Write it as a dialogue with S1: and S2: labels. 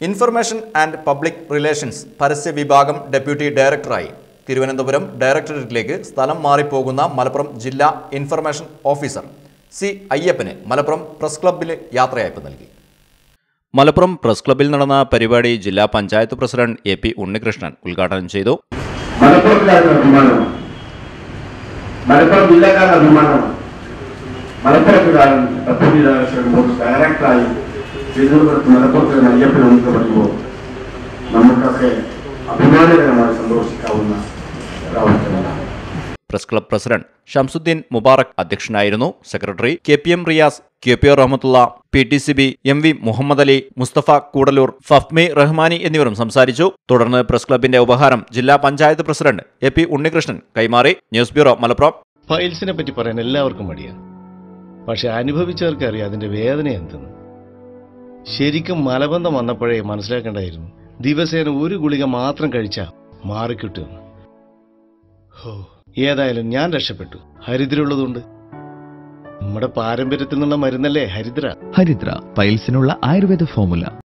S1: information and public relations പരസ്യ വിഭാഗം deputy ഡയറക്ടറായി തിരുവനന്തപുരം ഡയറക്ടറേറ്റിലേക്ക് സ്ഥലം മാറിപ്പോകുന്ന മലപ്പുറം ജില്ലാ ഇൻഫർമേഷൻ ഓഫീസർ സി അയ്യപ്പന് മലപ്പുറം പ്രസ് ക്ലബ്ബിൽ യാത്രയയപ്പ് നൽകി മലപ്പുറം പ്രസ് ക്ലബ്ബിൽ നടന്ന പരിപാടി ജില്ലാ panchayat president A P Unnikrishnan ഉദ്ഘാടനം ചെയ്തു
S2: മലപ്പുറത്തുകാരുടെ അഭിമാനമാണ് മലപ്പുറം ജില്ലക്കാരുടെ അഭിമാനമാണ് മലപ്പുറത്തുകാരൻ ഡെപ്യൂട്ടി ഡയറക്ടർ ബോർഡ് ഡയറക്ടറായി തിരുവനന്തപുരത്ത് മലപ്പുറത്ത് നിന്ന് അയ്യപ്പൻ നമുക്ക് പറയുമ്പോൾ നമുക്കൊക്കെ അഭിമാനകരമായി സന്തോഷിക്കാവുന്ന ഒരവസരമാണ്
S1: press club president Shamsuddin Mubarak അധ്യക്ഷനായിരുന്നു secretary K P M Riyas K P O Rahmathulla P T C B M V Muhammad Ali Musthafa Koodalur Fahmi Rahmani എന്നിവരും സംസാരിച്ചു തുടർന്ന് പ്രസ് ക്ലബിന്റെ ഉപഹാരം ജില്ലാ panchayat president A P Unnikrishnan കൈമാറി ന്യൂസ് ബ്യൂറോ മലപ്പുറം
S3: ഫയൽസിനെ പറ്റി പറയാൻ എല്ലാവർക്കും മടിയാണ് പക്ഷെ അനുഭവിച്ചവർക്ക് അറിയാം അതിന്റെ വേദന എന്തെന്ന് ശരിക്കും മലബന്ധം വന്നപ്പോഴേ മനസ്സിലാക്കേണ്ടായിരുന്നു ദിവസേന ഒരു ഗുളിക മാത്രം കഴിച്ചാൽ മാറിക്കിട്ടുമെന്ന് ഹോ ഏതായാലും ഞാൻ രക്ഷപ്പെട്ടു ഹരിദ്രയുള്ളതുകൊണ്ട് നമ്മുടെ പാരമ്പര്യത്തിൽ നിന്നുള്ള മരുന്നല്ലേ ഹരിദ്ര
S4: ഹരിദ്ര പൈൽസിനുള്ള ആയുർവേദ ഫോമുല